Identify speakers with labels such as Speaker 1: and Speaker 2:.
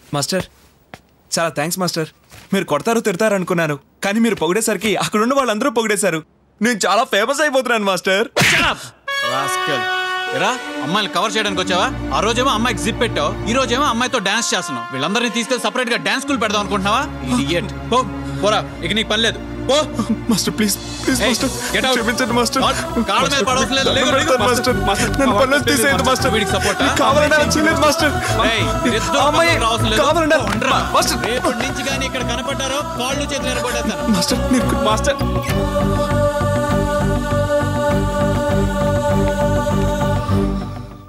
Speaker 1: Master చాలా thanks master మీరు కొడతారు తిడతారు అనుకున్నాను కానీ మీరు పొగిడేసరికి అక్కడున్న వాళ్ళందరూ పొగిడేశారు నేను చాలా ఫేమస్ అయిపోతున్నాను మాస్టర్
Speaker 2: రాస్కల్ ఎరా అమ్మాయిని కవర్ చేయడానికి వచ్చావా ఆ రోజేమో అమ్మాయికి జిప్ పెట్టావు ఈ రోజేమో అమ్మాయితో డాన్స్ చేస్తున్నావు వీళ్ళందరినీ తీసుకెళ్లి సపరేట్ గా డాన్స్ స్కూల్ పెడదాం అనుకుంటున్నావా ఇడియట్ పో పోరా ఇక నీకు పని లేదు పో
Speaker 1: master please please
Speaker 2: Hey,
Speaker 1: master
Speaker 2: get out.
Speaker 1: క్షమించండి మాస్టర్
Speaker 2: కాల్- కాళ్ళ మీద పడవసరం లేదు. లేవు, లేవు.
Speaker 1: మాస్టర్ నన్ను పనులు తీసేయండి మాస్టర్
Speaker 2: వీడికి support ఆ?
Speaker 1: కావాలని అలా చేయలేదు మాస్టర్
Speaker 2: ఏయ్, మీరిద్దరూ
Speaker 1: అమ్మాయి
Speaker 2: పక్కకు రావాల్సిన లేదు.
Speaker 1: కావాలండి
Speaker 2: ఉండరా.
Speaker 1: మాస్టర్
Speaker 2: రేపటి నుంచి కానీ ఇక్కడ కనపడ్డారో కాళ్ళు చేతులు ఎరగొట్టేస్తాను
Speaker 1: మాస్టర్ మీరు మాస్టర్